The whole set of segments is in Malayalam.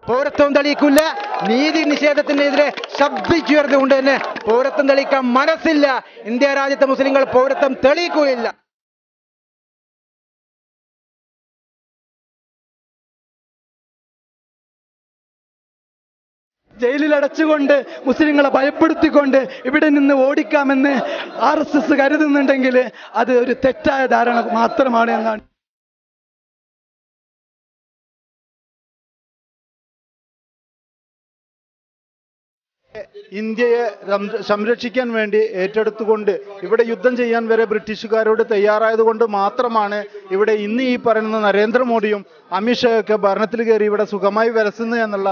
പൗരത്വം തെളിയിക്കില്ല നീതി നിഷേധത്തിനെതിരെ ശബ്ദിച്ചുയർന്നുകൊണ്ട് തന്നെ പൗരത്വം തെളിയിക്കാൻ മനസ്സില്ല ഇന്ത്യ രാജ്യത്തെ മുസ്ലിങ്ങൾ പൗരത്വം തെളിയിക്കുകയില്ല ജയിലിൽ അടച്ചുകൊണ്ട് മുസ്ലിങ്ങളെ ഭയപ്പെടുത്തിക്കൊണ്ട് ഇവിടെ നിന്ന് ഓടിക്കാമെന്ന് ആർ എസ് എസ് കരുതുന്നുണ്ടെങ്കിൽ അത് ഒരു തെറ്റായ ധാരണ മാത്രമാണ് എന്നാണ് ഇന്ത്യയെ രം- സംരക്ഷിക്കാൻ വേണ്ടി ഏറ്റെടുത്തുകൊണ്ട് ഇവിടെ യുദ്ധം ചെയ്യാൻ വരെ ബ്രിട്ടീഷുകാരോട് തയ്യാറായതുകൊണ്ട് മാത്രമാണ് ഇവിടെ ഇന്ന് ഈ പറയുന്ന നരേന്ദ്രമോദിയും അമിത്ഷായൊക്കെ ഭരണത്തിൽ കയറി ഇവിടെ സുഖമായി വരസുന്നു എന്നുള്ള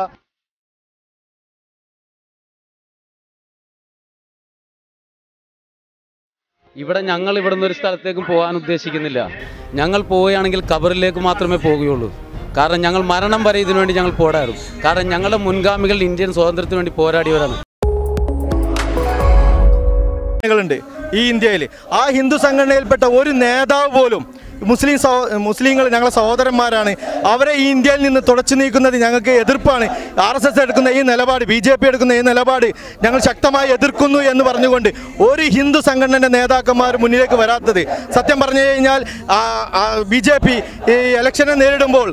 ഇവിടെ ഞങ്ങൾ ഇവിടെ നിന്ന് ഒരു സ്ഥലത്തേക്കും പോകാൻ ഉദ്ദേശിക്കുന്നില്ല ഞങ്ങൾ പോവുകയാണെങ്കിൽ കബറിലേക്ക് മാത്രമേ പോകുകയുള്ളൂ കാരണം ഞങ്ങൾ മരണം വരെ ഇതിനു വേണ്ടി ഞങ്ങൾ പോരാടും കാരണം ഞങ്ങളുടെ മുൻഗാമികൾ ഇന്ത്യൻ സ്വാതന്ത്ര്യത്തിന് വേണ്ടി പോരാടിയവരാണ് സംഘടനകളുണ്ട് ഈ ഇന്ത്യയിൽ ആ ഹിന്ദു സംഘടനയിൽപ്പെട്ട ഒരു നേതാവ് പോലും മുസ്ലിം സഹോ മുസ്ലിങ്ങൾ ഞങ്ങളെ സഹോദരന്മാരാണ് അവരെ ഈ ഇന്ത്യയിൽ നിന്ന് തുടച്ചു നീക്കുന്നത് ഞങ്ങൾക്ക് എതിർപ്പാണ് ആർ എസ് എസ് എടുക്കുന്ന ഈ നിലപാട് ബി ജെ പി എടുക്കുന്ന ഈ നിലപാട് ഞങ്ങൾ ശക്തമായി എതിർക്കുന്നു എന്ന് പറഞ്ഞുകൊണ്ട് ഒരു ഹിന്ദു സംഘടനയുടെ നേതാക്കന്മാർ മുന്നിലേക്ക് വരാത്തത് സത്യം പറഞ്ഞു കഴിഞ്ഞാൽ ബി ജെ പി ഈ ഇലക്ഷനെ നേരിടുമ്പോൾ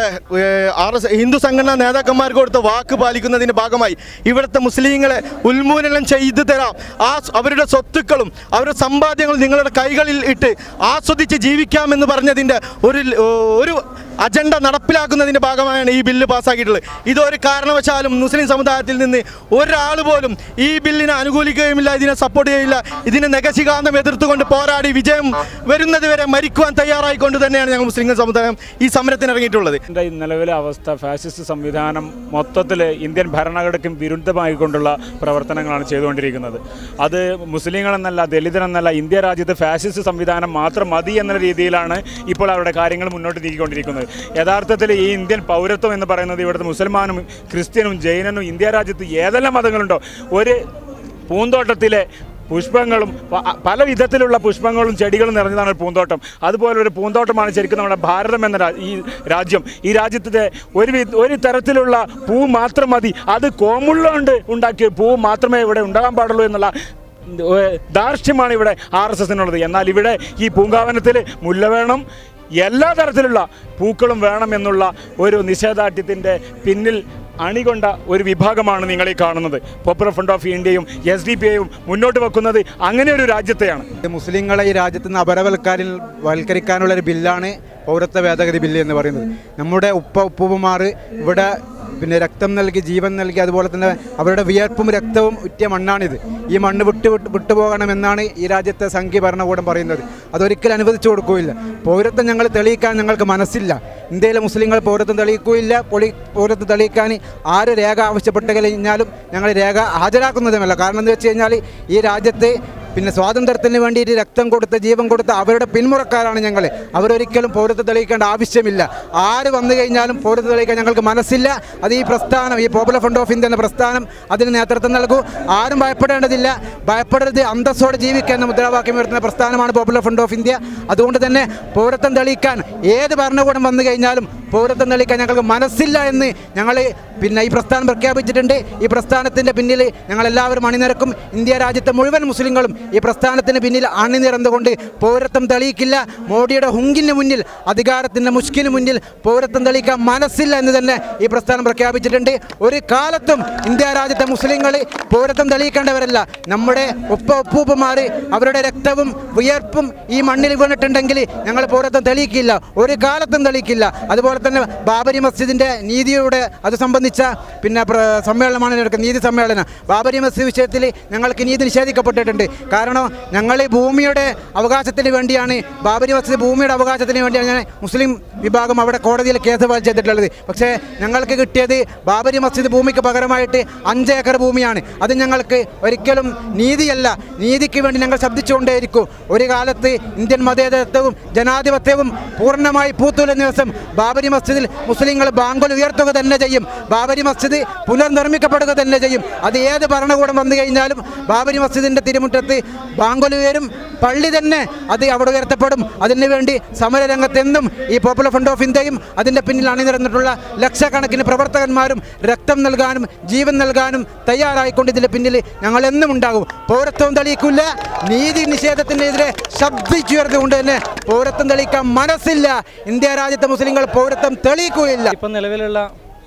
ആർ എസ് ഹിന്ദു സംഘടനാ നേതാക്കന്മാർക്ക് കൊടുത്ത വാക്ക് പാലിക്കുന്നതിൻ്റെ ഭാഗമായി ഇവിടുത്തെ മുസ്ലിങ്ങളെ ഉന്മൂലനം ചെയ്തു തരാം ആ സ് അവരുടെ സ്വത്തുക്കളും അവരുടെ സമ്പാദ്യങ്ങളും നിങ്ങളുടെ കൈകളിൽ ഇട്ട് ആസ്വദിച്ച് ജീവിക്കാമെന്ന് പറഞ്ഞതിൻ്റെ ഒരു ല- ഒരു അജണ്ട നടപ്പിലാക്കുന്നതിൻ്റെ ഭാഗമായാണ് ഈ ബില്ല് പാസ്സാക്കിയിട്ടുള്ളത് ഇതൊരു കാരണവശാലും മുസ്ലിം സമുദായത്തിൽ നിന്ന് ഒരാൾ പോലും ഈ ബില്ലിനെ അനുകൂലിക്കുകയുമില്ല ഇതിനെ സപ്പോർട്ട് ചെയ്യില്ല ഇതിനെ നഗശികാന്തം എതിർത്തുകൊണ്ട് പോരാടി വിജയം വരുന്നത് വരെ മരിക്കുവാൻ തയ്യാറായിക്കൊണ്ട് തന്നെയാണ് ഞങ്ങൾ മുസ്ലിം സമുദായം ഈ സമരത്തിന് ഇറങ്ങിയിട്ടുള്ളത് ഇതിൻ്റെ ഈ നിലവിലെ അവസ്ഥ ഫാസിസ്റ്റ് സംവിധാനം മൊത്തത്തിൽ ഇന്ത്യൻ ഭരണഘടനയ്ക്കും വിരുദ്ധമായിക്കൊണ്ടുള്ള പ്രവർത്തനങ്ങളാണ് ചെയ്തുകൊണ്ടിരിക്കുന്നത് അത് മുസ്ലിങ്ങളെന്നല്ല ദലിതരെന്നല്ല ഇന്ത്യ രാജ്യത്ത് ഫാസിസ്റ്റ് സംവിധാനം മാത്രം മതി എന്ന രീതിയിലാണ് ഇപ്പോൾ അവരുടെ കാര്യങ്ങൾ മുന്നോട്ട് നീക്കിക്കൊണ്ടിരിക്കുന്നത് യഥാർത്ഥത്തിൽ ഈ ഇന്ത്യൻ പൗരത്വം എന്ന് പറയുന്നത് ഇവിടുത്തെ മുസൽമാനും ക്രിസ്ത്യനും ജൈനനും ഇന്ത്യ രാജ്യത്ത് ഏതെല്ലാം മതങ്ങളുണ്ടോ ഒരു പൂന്തോട്ടത്തിലെ പുഷ്പങ്ങളും പ- പല വിധത്തിലുള്ള പുഷ്പങ്ങളും ചെടികളും നിറഞ്ഞതാണ് ഒരു പൂന്തോട്ടം അതുപോലെ ഒരു പൂന്തോട്ടമാണ് ശരിക്കും നമ്മുടെ ഭാരതം എന്ന രാ- ഈ രാജ്യം ഈ രാജ്യത്തെ ഒരു വി- ഒരു തരത്തിലുള്ള പൂ മാത്രം മതി അത് കോമുള്ളുകൊണ്ട് ഉണ്ടാക്കിയ പൂ മാത്രമേ ഇവിടെ ഉണ്ടാകാൻ പാടുള്ളൂ എന്നുള്ള ഏഹ്, ധാർഷ്ട്യമാണ് ഇവിടെ ആർ എസ് എസിനുള്ളത് എന്നാൽ ഇവിടെ ഈ പൂങ്കാവനത്തിൽ മുല്ല വേണം എല്ലാ തരത്തിലുള്ള പൂക്കളും വേണം എന്നുള്ള ഒരു നിഷേധാഠ്യത്തിൻ്റെ പിന്നിൽ അണികൊണ്ട ഒരു വിഭാഗമാണ് നിങ്ങൾ ഈ കാണുന്നത് പോപ്പുലർ ഫ്രണ്ട് ഓഫ് ഇന്ത്യയും എസ് ഡി പി ഐയും മുന്നോട്ട് വെക്കുന്നത് അങ്ങനെ ഒരു രാജ്യത്തെയാണ് മുസ്ലിങ്ങളെ ഈ രാജ്യത്ത് നിന്ന് അപരവൽക്കാരിൽ വൽക്കരിക്കാനുള്ള ഒരു ബില്ലാണ് പൗരത്വ ഭേദഗതി ബില്ല് എന്ന് പറയുന്നത് നമ്മുടെ ഉപ്പ ഉപ്പുമാർ ഇവിടെ പിന്നെ രക്തം നൽകി ജീവൻ നൽകി അതുപോലെ തന്നെ അവരുടെ വിയർപ്പും രക്തവും ഉറ്റ മണ്ണാണിത് ഈ മണ്ണ് വിട്ട് വിട്ട് വിട്ടുപോകണമെന്നാണ് ഈ രാജ്യത്തെ സംഘീയ ഭരണകൂടം പറയുന്നത് അതൊരിക്കലും അനുവദിച്ചു കൊടുക്കുകയില്ല പൗരത്വം ഞങ്ങൾ തെളിയിക്കാൻ ഞങ്ങൾക്ക് മനസ്സില്ല ഇന്ത്യയിലെ മുസ്ലിങ്ങൾ പൗരത്വം തെളിയിക്കുകയില്ല പൊളി പൗരത്വം തെളിയിക്കാൻ ആര് രേഖ ആവശ്യപ്പെട്ട് കഴിഞ്ഞാലും ഞങ്ങൾ രേഖ ഹാജരാക്കുന്നതുമല്ല കാരണം എന്ന് വെച്ച് കഴിഞ്ഞാൽ ഈ രാജ്യത്ത് പിന്നെ സ്വാതന്ത്ര്യത്തിന് വേണ്ടിയിട്ട് രക്തം കൊടുത്ത ജീവൻ കൊടുത്ത അവരുടെ പിന്മുറക്കാരാണ് ഞങ്ങൾ അവരൊരിക്കലും പൗരത്വം തെളിയിക്കേണ്ട ആവശ്യമില്ല ആര് വന്നു കഴിഞ്ഞാലും പൗരത്വം തെളിയിക്കാൻ ഞങ്ങൾക്ക് മനസ്സില്ല അത് ഈ പ്രസ്ഥാനം ഈ പോപ്പുലർ ഫ്രണ്ട് ഓഫ് ഇന്ത്യ എന്ന പ്രസ്ഥാനം അതിന് നേതൃത്വം നൽകൂ ആരും ഭയപ്പെടേണ്ടതില്ല ഭയപ്പെടരുത് അന്തസ്സോടെ ജീവിക്കുക എന്ന മുദ്രാവാക്യം ഉയർത്തുന്ന പ്രസ്ഥാനമാണ് പോപ്പുലർ ഫ്രണ്ട് ഓഫ് ഇന്ത്യ അതുകൊണ്ട് തന്നെ പൗരത്വം തെളിയിക്കാൻ ഏത് ഭരണകൂടം വന്നു കഴിഞ്ഞാലും പൗരത്വം തെളിയിക്കാൻ ഞങ്ങൾക്ക് മനസ്സില്ല എന്ന് ഞങ്ങൾ പിന്നെ ഈ പ്രസ്ഥാനം പ്രഖ്യാപിച്ചിട്ടുണ്ട് ഈ പ്രസ്ഥാനത്തിൻ്റെ പിന്നിൽ ഞങ്ങളെല്ലാവരും അണിനിരക്കും ഇന്ത്യ രാജ്യത്തെ മുഴുവൻ മുസ്ലിങ്ങളും ഈ പ്രസ്ഥാനത്തിന് പിന്നിൽ അണിനിരന്നുകൊണ്ട് പൗരത്വം തെളിയിക്കില്ല മോഡിയുടെ ഹുങ്കിന് മുന്നിൽ അധികാരത്തിൻ്റെ മുഷ്കിന് മുന്നിൽ പൗരത്വം തെളിയിക്കാൻ മനസ്സില്ല എന്ന് തന്നെ ഈ പ്രസ്ഥാനം പ്രഖ്യാപിച്ചിട്ടുണ്ട് ഒരു കാലത്തും ഇന്ത്യ രാജ്യത്തെ മുസ്ലിങ്ങൾ പൗരത്വം തെളിയിക്കേണ്ടവരല്ല നമ്മുടെ ഉപ്പ ഉപ്പൂപ്പന്മാർ അവരുടെ രക്തവും വിയർപ്പും ഈ മണ്ണിൽ വീണിട്ടുണ്ടെങ്കിൽ ഞങ്ങൾ പൗരത്വം തെളിയിക്കില്ല ഒരു കാലത്തും തെളിയിക്കില്ല അതുപോലെ തന്നെ ബാബരി മസ്ജിദിൻ്റെ നീതിയുടെ അത് സംബന്ധിച്ച പിന്നെ പ്ര- സമ്മേളനമാണ് നടക്കുന്നത് നീതി സമ്മേളനം ബാബരി മസ്ജിദ് വിഷയത്തിൽ ഞങ്ങൾക്ക് നീതി നിഷേധിക്കപ്പെട്ടിട്ടുണ്ട് കാരണം ഞങ്ങൾ ഈ ഭൂമിയുടെ അവകാശത്തിന് വേണ്ടിയാണ് ബാബരി മസ്ജിദ് ഭൂമിയുടെ അവകാശത്തിന് വേണ്ടിയാണ് ഞാൻ മുസ്ലിം വിഭാഗം അവിടെ കോടതിയിൽ കേസ് ഫയൽ ചെയ്തിട്ടുള്ളത് പക്ഷേ ഞങ്ങൾക്ക് കിട്ടിയത് ബാബരി മസ്ജിദ് ഭൂമിക്ക് പകരമായിട്ട് അഞ്ച് ഏക്കർ ഭൂമിയാണ് അത് ഞങ്ങൾക്ക് ഒരിക്കലും നീതിയല്ല നീതിക്ക് വേണ്ടി ഞങ്ങൾ ശബ്ദിച്ചുകൊണ്ടേയിരിക്കും ഒരു കാലത്ത് ഇന്ത്യൻ മതേതരത്വവും ജനാധിപത്യവും പൂർണ്ണമായി പൂത്തുലഞ്ഞ ദിവസം ബാബരി മസ്ജിദിൽ മുസ്ലിങ്ങൾ ബാങ്കുൽ ഉയർത്തുക തന്നെ ചെയ്യും ബാബരി മസ്ജിദ് പുനർനിർമ്മിക്കപ്പെടുക തന്നെ ചെയ്യും അത് ഏത് ഭരണകൂടം വന്നു കഴിഞ്ഞാലും ബാബരി മസ്ജിദിൻ്റെ തിരുമുറ്റത്ത് ബാങ്കൊലി ഉയരും പള്ളി തന്നെ അത് അവിടെ ഉയർത്തപ്പെടും അതിനുവേണ്ടി സമരരംഗത്തെന്നും ഈ പോപ്പുലർ ഫ്രണ്ട് ഓഫ് ഇന്ത്യയും അതിൻ്റെ പിന്നിൽ അണിനിരന്നിട്ടുള്ള ലക്ഷക്കണക്കിന് പ്രവർത്തകന്മാരും രക്തം നൽകാനും ജീവൻ നൽകാനും തയ്യാറായിക്കൊണ്ട് ഇതിൻ്റെ പിന്നിൽ ഞങ്ങൾ എന്നും ഉണ്ടാകും പൗരത്വം തെളിയിക്കില്ല നീതി നിഷേധത്തിനെതിരെ ശബ്ദിച്ചുയർന്നുകൊണ്ട് തന്നെ പൗരത്വം തെളിയിക്കാൻ മനസ്സില്ല ഇന്ത്യ രാജ്യത്തെ മുസ്ലിങ്ങൾ പൗരത്വം തെളിയിക്കുകയില്ല ഇപ്പം നിലവിലുള്ള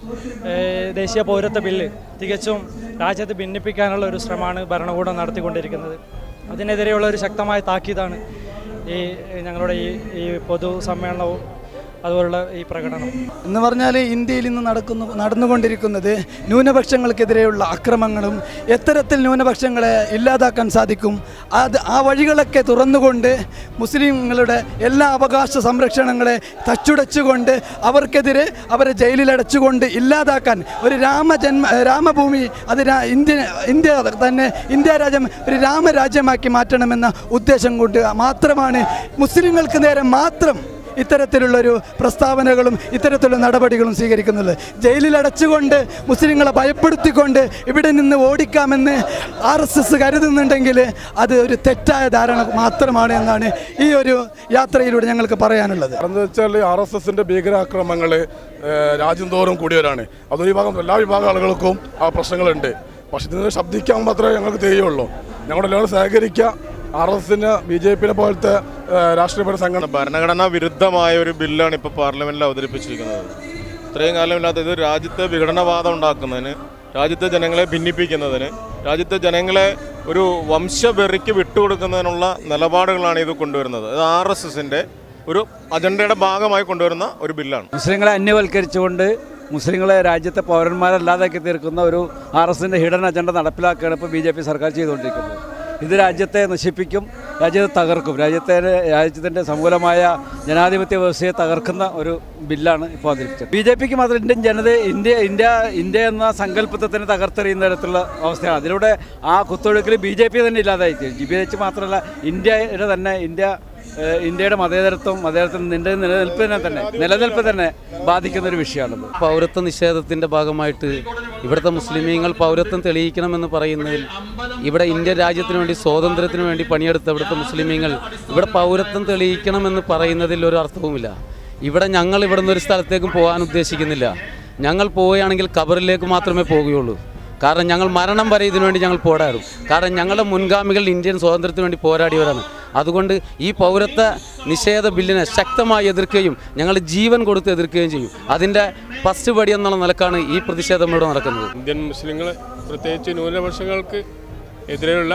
ഏഹ്, ദേശീയ പൗരത്വ ബില്ല് തികച്ചും രാജ്യത്ത് ഭിന്നിപ്പിക്കാനുള്ള ഒരു ശ്രമമാണ് ഭരണകൂടം നടത്തിക്കൊണ്ടിരിക്കുന്നത് അതിനെതിരെയുള്ള ഒരു ശക്തമായ താക്കീതാണ് ഈ ഞങ്ങളുടെ ഈ ഈ പൊതു സമ്മേളനവും അതുപോലുള്ള ഈ പ്രകടനം എന്ന് പറഞ്ഞാൽ ഇന്ത്യയിൽ ഇന്ന് നടക്കുന്നു നടന്നുകൊണ്ടിരിക്കുന്നത് ന്യൂനപക്ഷങ്ങൾക്കെതിരെയുള്ള അക്രമങ്ങളും എത്തരത്തിൽ ന്യൂനപക്ഷങ്ങളെ ഇല്ലാതാക്കാൻ സാധിക്കും അത് ആ വഴികളൊക്കെ തുറന്നുകൊണ്ട് മുസ്ലിങ്ങളുടെ എല്ലാ അവകാശ സംരക്ഷണങ്ങളെ തച്ചുടച്ചുകൊണ്ട് അവർക്കെതിരെ അവരെ ജയിലിലടച്ചുകൊണ്ട് ഇല്ലാതാക്കാൻ ഒരു രാമജന്മ രാമഭൂമി അത് രാ- ഇന്ത്യ ഇന്ത്യ തന്നെ ഇന്ത്യ രാജ്യം ഒരു രാമരാജ്യമാക്കി മാറ്റണമെന്ന ഉദ്ദേശം കൊണ്ട് മാത്രമാണ് മുസ്ലിങ്ങൾക്ക് നേരെ മാത്രം ഇത്തരത്തിലുള്ളൊരു പ്രസ്താവനകളും ഇത്തരത്തിലുള്ള നടപടികളും സ്വീകരിക്കുന്നത് ജയിലിൽ അടച്ചുകൊണ്ട് മുസ്ലിങ്ങളെ ഭയപ്പെടുത്തിക്കൊണ്ട് ഇവിടെ നിന്ന് ഓടിക്കാമെന്ന് ആർ എസ് എസ് കരുതുന്നുണ്ടെങ്കിൽ അത് ഒരു തെറ്റായ ധാരണ മാത്രമാണ് എന്നാണ് ഈ ഒരു യാത്രയിലൂടെ ഞങ്ങൾക്ക് പറയാനുള്ളത് കാരണം വെച്ചാൽ ആർ എസ് എസിന്റെ ഭീകരാക്രമങ്ങൾ രാജ്യം തോറും കൂടിയവരാണ് അതൊരു വിഭാഗം എല്ലാ വിഭാഗം ആളുകൾക്കും ആ പ്രശ്നങ്ങളുണ്ട് പക്ഷെ ഇതിന് ശബ്ദിക്കാൻ മാത്രമേ ഞങ്ങൾക്ക് ചെയ്യുള്ളൂ ഞങ്ങളുടെ എല്ലാവരും സഹകരിക്കുക ആർ എസ് എസിന് ബി ജെ പിനെ പോലത്തെ ഏഹ്, രാഷ്ട്രീയപര സംഘടന ഭരണഘടനാ വിരുദ്ധമായ ഒരു ബില്ലാണ് ഇപ്പോൾ പാർലമെന്റിൽ അവതരിപ്പിച്ചിരിക്കുന്നത് ഇത്രയും കാലമില്ലാത്ത ഇത് രാജ്യത്തെ വിഘടനവാദം ഉണ്ടാക്കുന്നതിന് രാജ്യത്തെ ജനങ്ങളെ ഭിന്നിപ്പിക്കുന്നതിന് രാജ്യത്തെ ജനങ്ങളെ ഒരു വംശവെറിക്ക് വിട്ടുകൊടുക്കുന്നതിനുള്ള നിലപാടുകളാണ് ഇത് കൊണ്ടുവരുന്നത് അത് ആർ എസ് എസിൻ്റെ ഒരു അജണ്ടയുടെ ഭാഗമായി കൊണ്ടുവരുന്ന ഒരു ബില്ലാണ് മുസ്ലിങ്ങളെ അന്യവൽക്കരിച്ചുകൊണ്ട് മുസ്ലിങ്ങളെ രാജ്യത്തെ പൗരന്മാരല്ലാതാക്കി തീർക്കുന്ന ഒരു ആർ എസിൻ്റെ ഹിഡൻ അജണ്ട നടപ്പിലാക്കുകയാണ് ഇപ്പോൾ ബി ജെ പി സർക്കാർ ചെയ്തുകൊണ്ടിരിക്കുന്നത് ഇത് രാജ്യത്തെ നശിപ്പിക്കും രാജ്യത്തെ തകർക്കും രാജ്യത്തെ രാജ്യത്തിൻ്റെ സമൂലമായ ജനാധിപത്യ വ്യവസ്ഥയെ തകർക്കുന്ന ഒരു ബില്ലാണ് ഇപ്പോൾ അവതരിപ്പിച്ചത് ബി ജെ പിക്ക് മാത്രം ഇന്ത്യൻ ജനത ഇന്ത്യ ഇന്ത്യ ഇന്ത്യ എന്ന സങ്കല്പത്തെ തന്നെ തകർത്തെറിയുന്ന തരത്തിലുള്ള അവസ്ഥയാണ് അതിലൂടെ ആ കുത്തൊഴുക്കിൽ ബി ജെ പി തന്നെ ഇല്ലാതായി ബി ജെ പി മാത്രമല്ല ഇന്ത്യയുടെ തന്നെ ഇന്ത്യ ഏഹ് ഇന്ത്യയുടെ മതേതരത്വം മതേതരത്വത്തിൻ്റെ നിലനിൽപ്പിനെ തന്നെ നിലനിൽപ്പ് തന്നെ ബാധിക്കുന്ന ഒരു വിഷയമാണത് പൗരത്വ നിഷേധത്തിൻ്റെ ഭാഗമായിട്ട് ഇവിടുത്തെ മുസ്ലിമീങ്ങൾ പൗരത്വം തെളിയിക്കണമെന്ന് പറയുന്നതിൽ ഇവിടെ ഇന്ത്യ രാജ്യത്തിന് വേണ്ടി സ്വാതന്ത്ര്യത്തിന് വേണ്ടി പണിയെടുത്ത ഇവിടുത്തെ മുസ്ലിമീങ്ങൾ ഇവിടെ പൗരത്വം തെളിയിക്കണമെന്ന് പറയുന്നതിൽ ഒരു അർത്ഥവുമില്ല ഇവിടെ ഞങ്ങൾ ഇവിടെ നിന്ന് ഒരു സ്ഥലത്തേക്കും പോകാൻ ഉദ്ദേശിക്കുന്നില്ല ഞങ്ങൾ പോവുകയാണെങ്കിൽ ഖബറിലേക്ക് മാത്രമേ പോകുകയുള്ളൂ കാരണം ഞങ്ങൾ മരണം വരെ ഇതിനുവേണ്ടി ഞങ്ങൾ പോരാടും കാരണം ഞങ്ങളുടെ മുൻഗാമികൾ ഇന്ത്യൻ സ്വാതന്ത്ര്യത്തിന് വേണ്ടി പോരാടിയവരാണ് അതുകൊണ്ട് ഈ പൗരത്വ നിഷേധ ബില്ലിനെ ശക്തമായി എതിർക്കുകയും ഞങ്ങൾ ജീവൻ കൊടുത്ത് എതിർക്കുകയും ചെയ്യും അതിൻ്റെ ഫസ്റ്റ് പടി എന്നുള്ള നിലക്കാണ് ഈ പ്രതിഷേധം ഇവിടെ നടക്കുന്നത് ഇന്ത്യൻ മുസ്ലിങ്ങൾ പ്രത്യേകിച്ച് ന്യൂനപക്ഷങ്ങൾക്ക് എതിരെയുള്ള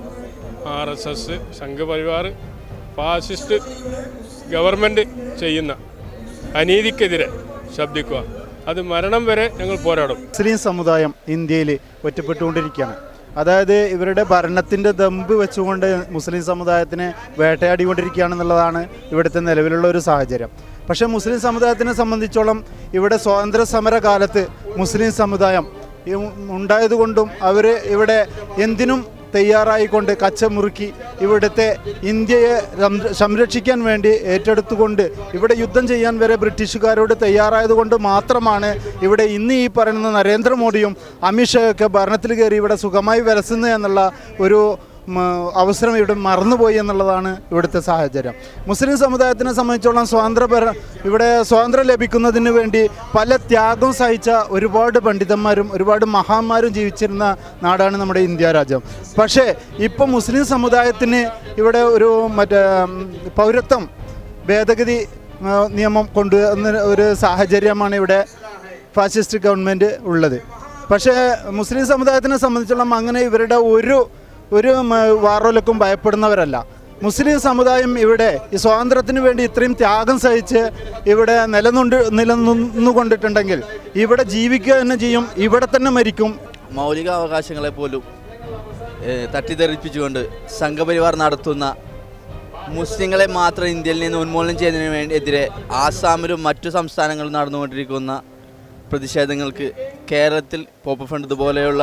R S S Sangh Parivar fascist government ചെയ്യുന്ന അനീതിക്കെതിരെ ശബ്ദിക്കുക അത് മരണം വരെ ഞങ്ങൾ പോരാടും മുസ്ലിം സമുദായം ഇന്ത്യയിൽ ഒറ്റപ്പെട്ടുകൊണ്ടിരിക്കുകയാണ് അതായത് ഇവരുടെ ഭരണത്തിൻ്റെ ദമ്പ് വെച്ചുകൊണ്ട് മുസ്ലിം സമുദായത്തിനെ വേട്ടയാടിക്കൊണ്ടിരിക്കുകയാണെന്നുള്ളതാണ് ഇവിടുത്തെ നിലവിലുള്ള ഒരു സാഹചര്യം പക്ഷേ മുസ്ലിം സമുദായത്തിനെ സംബന്ധിച്ചോളം ഇവിടെ സ്വാതന്ത്ര്യ സമര കാലത്ത് മുസ്ലിം സമുദായം ഈ ഉണ്ടായതുകൊണ്ടും അവർ ഇവിടെ എന്തിനും തയ്യാറായിക്കൊണ്ട് കച്ചമുറുക്കി ഇവിടുത്തെ ഇന്ത്യയെ സം- സംരക്ഷിക്കാൻ വേണ്ടി ഏറ്റെടുത്തുകൊണ്ട് ഇവിടെ യുദ്ധം ചെയ്യാൻ വരെ ബ്രിട്ടീഷുകാരോട് തയ്യാറായതുകൊണ്ട് മാത്രമാണ് ഇവിടെ ഇന്ന് ഈ പറയുന്ന നരേന്ദ്രമോദിയും അമിത്ഷായൊക്കെ ഭരണത്തിൽ കയറി ഇവിടെ സുഖമായി വിലസുന്നു എന്നുള്ള ഒരു ഉം, അവസരം ഇവിടെ മറന്നുപോയി എന്നുള്ളതാണ് ഇവിടുത്തെ സാഹചര്യം മുസ്ലിം സമുദായത്തിനെ സംബന്ധിച്ചോളം സ്വാതന്ത്ര്യ ഭര- ഇവിടെ സ്വാതന്ത്ര്യം ലഭിക്കുന്നതിന് വേണ്ടി പല ത്യാഗം സഹിച്ച ഒരുപാട് പണ്ഡിതന്മാരും ഒരുപാട് മഹാന്മാരും ജീവിച്ചിരുന്ന നാടാണ് നമ്മുടെ ഇന്ത്യ രാജ്യം പക്ഷേ ഇപ്പോൾ മുസ്ലിം സമുദായത്തിന് ഇവിടെ ഒരു മറ്റേ ഉം, പൗരത്വം ഭേദഗതി ആ, നിയമം കൊണ്ടുവന്ന ഒരു സാഹചര്യമാണ് ഇവിടെ ഫാസിസ്റ്റ് ഗവൺമെൻറ് ഉള്ളത് പക്ഷേ മുസ്ലിം സമുദായത്തിനെ സംബന്ധിച്ചോളം അങ്ങനെ ഇവരുടെ ഒരു ഒരു മ, വാറോലക്കും ഭയപ്പെടുന്നവരല്ല മുസ്ലിം സമുദായം ഇവിടെ ഈ സ്വാതന്ത്ര്യത്തിന് വേണ്ടി ഇത്രയും ത്യാഗം സഹിച്ച് ഇവിടെ നിലനിണ്ട് നിലനിന്നുകൊണ്ടിട്ടുണ്ടെങ്കിൽ ഇവിടെ ജീവിക്കുക തന്നെ ചെയ്യും ഇവിടെ തന്നെ മരിക്കും മൗലിക അവകാശങ്ങളെ പോലും ഏഹ്, തട്ടിത്തെറിപ്പിച്ചുകൊണ്ട് സംഘപരിവാർ നടത്തുന്ന മുസ്ലിങ്ങളെ മാത്രം ഇന്ത്യയിൽ നിന്ന് ഉന്മൂലനം ചെയ്യുന്നതിന് വേണ്ടി എതിരെ ആസാമിലും മറ്റു സംസ്ഥാനങ്ങളിലും നടന്നുകൊണ്ടിരിക്കുന്ന പ്രതിഷേധങ്ങൾക്ക് കേരളത്തിൽ പോപ്പ് ഫണ്ട് ഇതുപോലെയുള്ള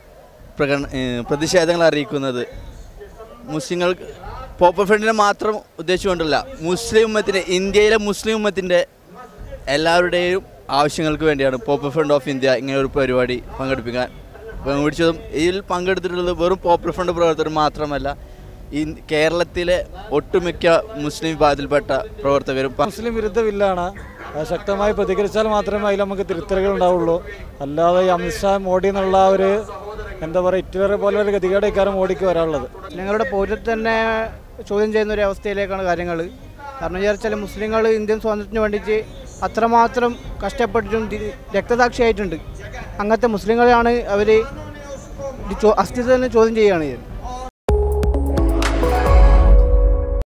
പ്രകടന ഏഹ്, പ്രതിഷേധങ്ങൾ അറിയിക്കുന്നത് മുസ്ലിങ്ങൾ പോപ്പ് ഫണ്ടിനെ മാത്രം ഉദ്ദേശിച്ചുകൊണ്ടല്ല മുസ്ലിം ഉമ്മത്തിൻ്റെ ഇന്ത്യയിലെ മുസ്ലിം ഉമ്മത്തിൻ്റെ എല്ലാവരുടെയും ആവശ്യങ്ങൾക്ക് വേണ്ടിയാണ് പോപ്പുലർ ഫ്രണ്ട് ഓഫ് ഇന്ത്യ ഇങ്ങനെ ഒരു പരിപാടി പങ്കെടുപ്പിക്കാൻ പങ്കെടുത്തതും ഇതിൽ പങ്കെടുത്തിട്ടുള്ളത് വെറും പോപ്പുലർ ഫ്രണ്ട് പ്രവർത്തകർ മാത്രമല്ല ഈ കേരളത്തിലെ ഒട്ടുമിക്ക മുസ്ലിം വിഭാഗത്തിൽപ്പെട്ട പ്രവർത്തകരും പ- മുസ്ലിം വിരുദ്ധ ബില്ലാണ് അത് ശക്തമായി പ്രതികരിച്ചാൽ മാത്രമേ അതിൽ നമുക്ക് തിരുത്തലുകൾ ഉണ്ടാവുള്ളൂ അല്ലാതെ ഈ അമിത്ഷാ മോഡി എന്നുള്ള ആ ഒരു എന്താ പറയുക ഹിറ്റ്ലറെ പോലെ ഒരു ഗതികേടേക്കാരം മോഡിക്ക് വരാനുള്ളത് ഞങ്ങളുടെ പൗരത്വം തന്നെ ചോദ്യം ചെയ്യുന്ന ഒരു അവസ്ഥയിലേക്കാണ് കാര്യങ്ങൾ കാരണം വിചാരിച്ചാൽ മുസ്ലിങ്ങൾ ഇന്ത്യൻ സ്വാതന്ത്ര്യത്തിന് വേണ്ടിയിട്ട് അത്രമാത്രം കഷ്ടപ്പെട്ടിട്ടും ദി- രക്തസാക്ഷിയായിട്ടുണ്ട് അങ്ങനത്തെ മുസ്ലിങ്ങളെയാണ് അവർ അസ്തിത്വം തന്നെ ചോദ്യം ചെയ്യുകയാണ് ചെയ്യുന്നത്